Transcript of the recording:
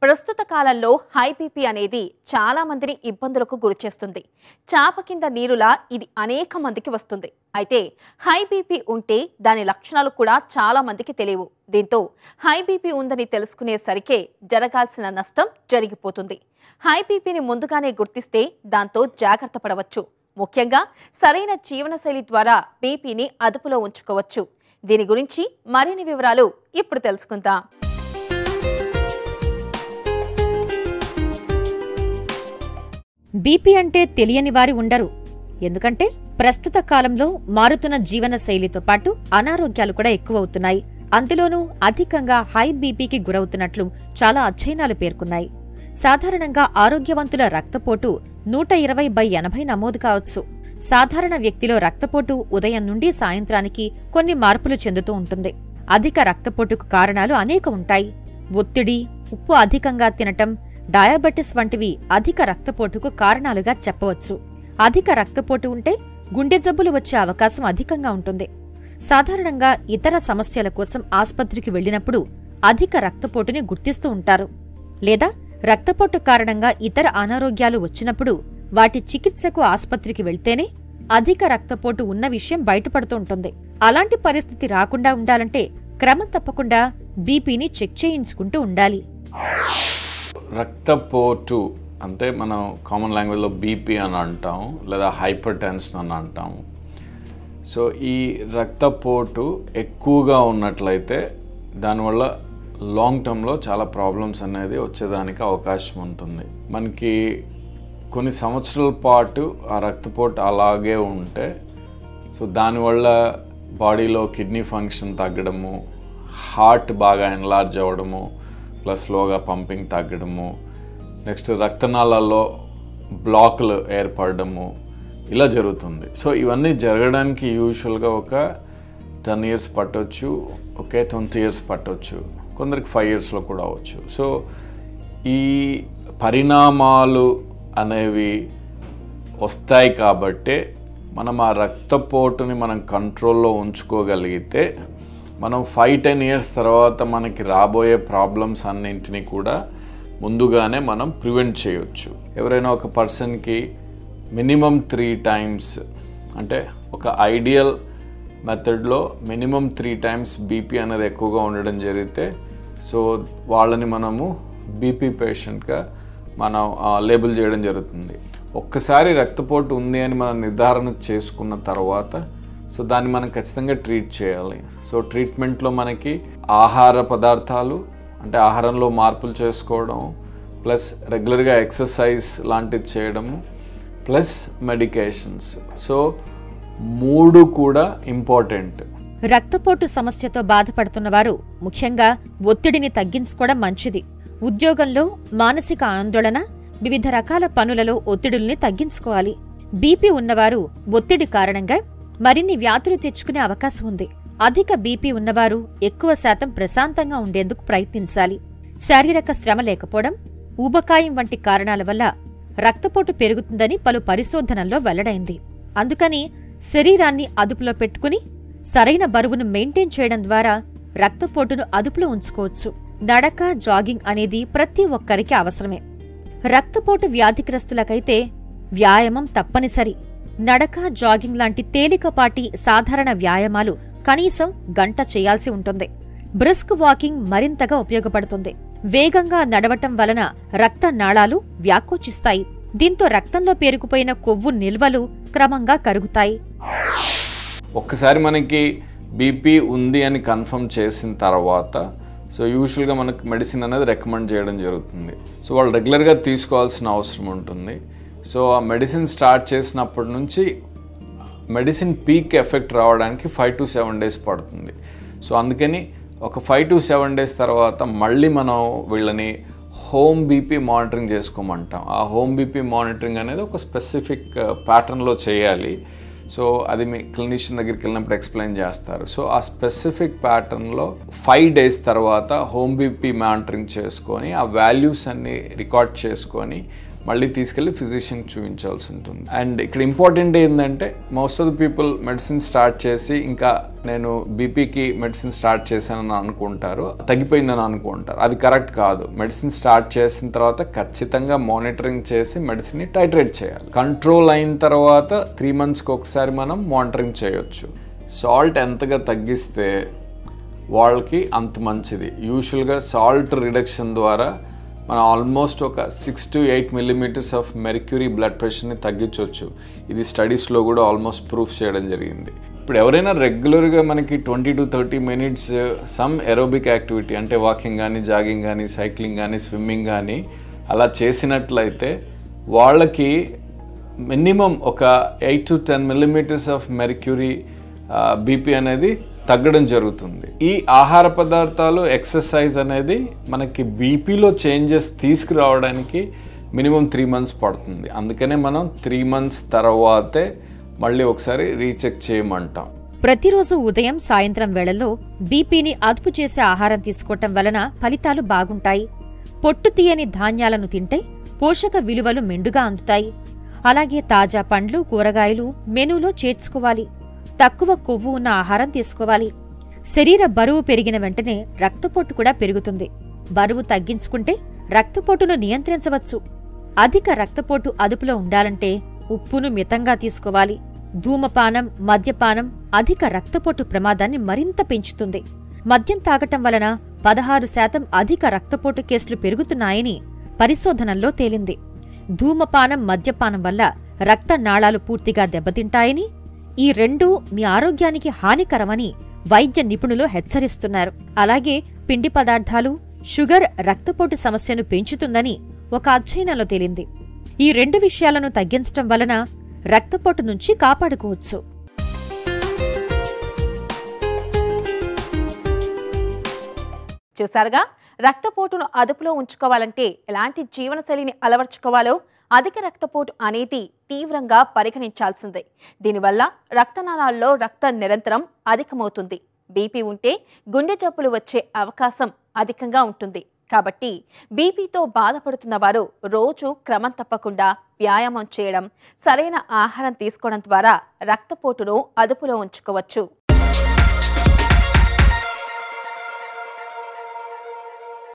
ప్రస్తుత కాలంలో high BP అనేది చాలా మందిని ఇబ్బందులకు గురిచేస్తుంది చాప కింద నీరులా ఇది అనేక మందికి వస్తుంది అయితే హై బీపీ ఉంటే దాని లక్షణాలు కూడా చాలా మందికి తెలియవు దీంతో హై బీపీ ఉందని తెలుసుకునేసరికే జరగాల్సిన నష్టం జరిగిపోతుంది హై బీపీని ముందుగానే గుర్తిస్తే దాంతో జాగ్రత్త పడవచ్చు ముఖ్యంగా సరైన జీవనశైలి ద్వారా బీపీని అదుపులో ఉంచుకోవచ్చు దీని గురించి మరిన్ని వివరాలు ఇప్పుడు తెలుసుకుందాం బీపీ అంటే తెలియని వారి ఉండరు ఎందుకంటే ప్రస్తుత కాలంలో మారుతున్న జీవన శైలితో పాటు అనారోగ్యాలు కూడా ఎక్కువవుతున్నాయి అందులోనూ అధికంగా హై బీపీకి గురవుతున్నట్లు చాలా అధ్యయనాలు పేర్కొన్నాయి సాధారణంగా ఆరోగ్యవంతుల రక్తపోటు నూట ఇరవై బై ఎనభై నమోదు కావచ్చు సాధారణ వ్యక్తిలో రక్తపోటు ఉదయం నుండి సాయంత్రానికి కొన్ని మార్పులు చెందుతూ ఉంటుంది అధిక రక్తపోటుకు కారణాలు అనేక ఉంటాయి ఒత్తిడి ఉప్పు అధికంగా తినటం డయాబెటిస్ వంటివి అధిక రక్తపోటుకు కారణాలుగా చెప్పవచ్చు అధిక రక్తపోటు ఉంటే గుండె జబ్బులు వచ్చే అవకాశం అధికంగా ఉంటుంది సాధారణంగా ఇతర సమస్యల కోసం ఆస్పత్రికి వెళ్లినప్పుడు అధిక రక్తపోటుని గుర్తిస్తూ ఉంటారు లేదా రక్తపోటు కారణంగా ఇతర అనారోగ్యాలు వచ్చినప్పుడు వాటి చికిత్సకు ఆస్పత్రికి వెళ్తేనే అధిక రక్తపోటు ఉన్న విషయం బయటపడుతూ ఉంటుంది అలాంటి పరిస్థితి రాకుండా ఉండాలంటే క్రమం తప్పకుండా బీపీని చెక్ చేయించుకుంటూ ఉండాలి రక్తపోటు అంటే మనం కామన్ లాంగ్వేజ్లో బీపీ అని అంటాం లేదా హైపర్ టెన్షన్ అని అంటాం సో ఈ రక్తపోటు ఎక్కువగా ఉన్నట్లయితే దానివల్ల లాంగ్ టర్మ్లో చాలా ప్రాబ్లమ్స్ అనేది వచ్చేదానికి అవకాశం ఉంటుంది మనకి కొన్ని సంవత్సరాల పాటు ఆ రక్తపోటు అలాగే ఉంటే సో దానివల్ల బాడీలో కిడ్నీ ఫంక్షన్ తగ్గడము హార్ట్ బాగా ఎన్లార్జ్ అవ్వడము ప్లస్ స్లోగా పంపింగ్ తగ్గడము నెక్స్ట్ రక్తనాళాల్లో బ్లాకులు ఏర్పడము ఇలా జరుగుతుంది సో ఇవన్నీ జరగడానికి యూజువల్గా ఒక టెన్ ఇయర్స్ పట్టవచ్చు ఒకే ట్వంటీ ఇయర్స్ పట్టవచ్చు కొందరికి ఫైవ్ ఇయర్స్లో కూడా అవ్వచ్చు సో ఈ పరిణామాలు అనేవి వస్తాయి కాబట్టే మనం ఆ రక్తపోటుని మనం కంట్రోల్లో ఉంచుకోగలిగితే మనం ఫైవ్ టెన్ ఇయర్స్ తర్వాత మనకి రాబోయే ప్రాబ్లమ్స్ అన్నింటినీ కూడా ముందుగానే మనం ప్రివెంట్ చేయొచ్చు ఎవరైనా ఒక పర్సన్కి మినిమం త్రీ టైమ్స్ అంటే ఒక ఐడియల్ మెథడ్లో మినిమం త్రీ టైమ్స్ బీపీ అనేది ఎక్కువగా ఉండడం జరిగితే సో వాళ్ళని మనము బీపీ పేషెంట్గా మనం లేబుల్ చేయడం జరుగుతుంది ఒక్కసారి రక్తపోటు ఉంది అని మనం నిర్ధారణ చేసుకున్న తర్వాత సో దాన్ని మనం ఖచ్చితంగా ట్రీట్ చేయాలి సో ట్రీట్మెంట్లో మనకి ఆహార పదార్థాలు అంటే ఆహారంలో మార్పులు చేసుకోవడం ప్లస్ రెగ్యులర్గా ఎక్సర్సైజ్ లాంటిది చేయడము ప్లస్ మెడికేషన్స్ సో మూడు కూడా ఇంపార్టెంట్ రక్తపోటు సమస్యతో బాధపడుతున్న వారు ముఖ్యంగా ఒత్తిడిని తగ్గించుకోవడం మంచిది ఉద్యోగంలో మానసిక ఆందోళన వివిధ రకాల పనులలో ఒత్తిడుల్ని తగ్గించుకోవాలి బీపీ ఉన్నవారు ఒత్తిడి కారణంగా మరిన్ని వ్యాధులు తెచ్చుకునే అవకాశం ఉంది అధిక బీపీ ఉన్నవారు ఎక్కువ శాతం ప్రశాంతంగా ఉండేందుకు ప్రయత్నించాలి శారీరక శ్రమ లేకపోవడం ఊబకాయం వంటి కారణాల వల్ల రక్తపోటు పెరుగుతుందని పలు పరిశోధనల్లో వెల్లడైంది అందుకని శరీరాన్ని అదుపులో పెట్టుకుని సరైన బరువును మెయింటైన్ చేయడం ద్వారా రక్తపోటును అదుపులో ఉంచుకోవచ్చు నడక జాగింగ్ అనేది ప్రతి ఒక్కరికి అవసరమే రక్తపోటు వ్యాధిగ్రస్తులకైతే వ్యాయామం తప్పనిసరి నడక జాగింగ్ లాంటి తేలికపాటి సాధారణ వ్యాయామాలు కనీసం గంట చేయాల్సి ఉంటుంది బ్రిస్క్ వాకింగ్ మరింతగా ఉపయోగపడుతుంది వేగంగా నడవటం వలన రక్త నాళాలు వ్యాకోచిస్తాయి దీంతో రక్తంలో పేరుకుపోయిన కొవ్వు నిల్వలు క్రమంగా కరుగుతాయి ఒక్కసారి మనకి బీపీ ఉంది అని కన్ఫర్మ్ చేసిన తర్వాత సో యూజువల్గా మనకు మెడిసిన్ అనేది రికమెండ్ చేయడం జరుగుతుంది సో వాళ్ళు రెగ్యులర్గా తీసుకోవాల్సిన అవసరం ఉంటుంది సో ఆ మెడిసిన్ స్టార్ట్ చేసినప్పటి నుంచి మెడిసిన్ పీక్ ఎఫెక్ట్ రావడానికి ఫైవ్ టు సెవెన్ డేస్ పడుతుంది సో అందుకని ఒక ఫైవ్ టు సెవెన్ డేస్ తర్వాత మళ్ళీ మనం వీళ్ళని హోమ్ బీపీ మానిటరింగ్ చేసుకోమంటాం ఆ హోమ్ బీపీ మానిటరింగ్ అనేది ఒక స్పెసిఫిక్ ప్యాటర్న్లో చేయాలి సో అది మీ క్లినిషియన్ దగ్గరికి వెళ్ళినప్పుడు ఎక్స్ప్లెయిన్ చేస్తారు సో ఆ స్పెసిఫిక్ ప్యాటర్న్లో ఫైవ్ డేస్ తర్వాత హోమ్ బీపీ మానిటరింగ్ చేసుకొని ఆ వాల్యూస్ అన్ని రికార్డ్ చేసుకొని మళ్ళీ తీసుకెళ్ళి ఫిజిషియన్ చూపించాల్సి ఉంటుంది అండ్ ఇక్కడ ఇంపార్టెంట్ ఏంటంటే most of the people medicine start చేసి ఇంకా నేను బీపీకి మెడిసిన్ స్టార్ట్ చేశానని అనుకుంటారు తగ్గిపోయిందని అనుకుంటారు అది కరెక్ట్ కాదు మెడిసిన్ స్టార్ట్ చేసిన తర్వాత ఖచ్చితంగా మానిటరింగ్ చేసి మెడిసిన్ని టైట్రేట్ చేయాలి కంట్రోల్ అయిన తర్వాత త్రీ మంత్స్కి ఒకసారి మనం మానిటరింగ్ చేయొచ్చు సాల్ట్ ఎంతగా తగ్గిస్తే వాళ్ళకి అంత మంచిది యూజువల్గా సాల్ట్ రిడక్షన్ ద్వారా మనం ఆల్మోస్ట్ ఒక six to eight millimetres of mercury blood ప్రెషర్ని తగ్గించవచ్చు ఇది స్టడీస్లో కూడా ఆల్మోస్ట్ ప్రూఫ్ చేయడం జరిగింది ఇప్పుడు ఎవరైనా రెగ్యులర్గా మనకి twenty to thirty minutes some aerobic activity అంటే వాకింగ్ కానీ జాగింగ్ కానీ సైక్లింగ్ కానీ స్విమ్మింగ్ కానీ అలా చేసినట్లయితే వాళ్ళకి మినిమం ఒక eight to ten millimetres of mercury BP అనేది తగ్గడం జరుగుతుంది ఈ ఆహార పదార్థాలు ఎక్సర్సైజ్ అనేది మనకి బీపీలో చేంజెస్ తీసుకురావడానికి మినిమం త్రీ మంత్స్ పడుతుంది అందుకనే మనం త్రీ మంత్స్ తర్వాతే మళ్ళీ ఒకసారి రీచెక్ చేయమంటాం ప్రతిరోజు ఉదయం సాయంత్రం వేళల్లో బీపీని అదుపు చేసే ఆహారం తీసుకోవటం వలన ఫలితాలు బాగుంటాయి పొట్టు తీయని ధాన్యాలను తింటే పోషక విలువలు మెండుగా అందుతాయి అలాగే తాజా పండ్లు కూరగాయలు మెనూలో చేర్చుకోవాలి తక్కువ కొవ్వు ఉన్న ఆహారం తీసుకోవాలి శరీర బరువు పెరిగిన వెంటనే రక్తపోటు కూడా పెరుగుతుంది బరువు తగ్గించుకుంటే రక్తపోటును నియంత్రించవచ్చు అధిక రక్తపోటు అదుపులో ఉండాలంటే ఉప్పును మితంగా తీసుకోవాలి ధూమపానం మద్యపానం అధిక రక్తపోటు ప్రమాదాన్ని మరింత పెంచుతుంది మద్యం తాగటం వలన పదహారు శాతం అధిక రక్తపోటు కేసులు పెరుగుతున్నాయని పరిశోధనల్లో తేలింది ధూమపానం మద్యపానం వల్ల రక్త నాళాలు పూర్తిగా దెబ్బతింటాయని ఈ రెండూ మీ ఆరోగ్యానికి హానికరమని వైద్య నిపుణులు హెచ్చరిస్తున్నారు అలాగే పిండి పదార్థాలు షుగర్ రక్తపోటు సమస్యను పెంచుతుందని ఒక అధ్యయనంలో తేలింది ఈ రెండు విషయాలను తగ్గించటం వలన రక్తపోటు నుంచి కాపాడుకోవచ్చు చూసారుగా రక్తపోటును అదుపులో ఉంచుకోవాలంటే ఎలాంటి జీవనశైలిని అలవర్చుకోవాలో అధిక రక్తపోటు అనేది తీవ్రంగా పరిగణించాల్సిందే దీనివల్ల రక్తనాళాల్లో రక్తం నిరంతరం అధికమవుతుంది బీపీ ఉంటే గుండె జబ్బులు వచ్చే అవకాశం అధికంగా ఉంటుంది కాబట్టి బీపీతో బాధపడుతున్న వారు రోజు క్రమం తప్పకుండా వ్యాయామం చేయడం సరైన ఆహారం తీసుకోవడం ద్వారా రక్తపోటును అదుపులో ఉంచుకోవచ్చు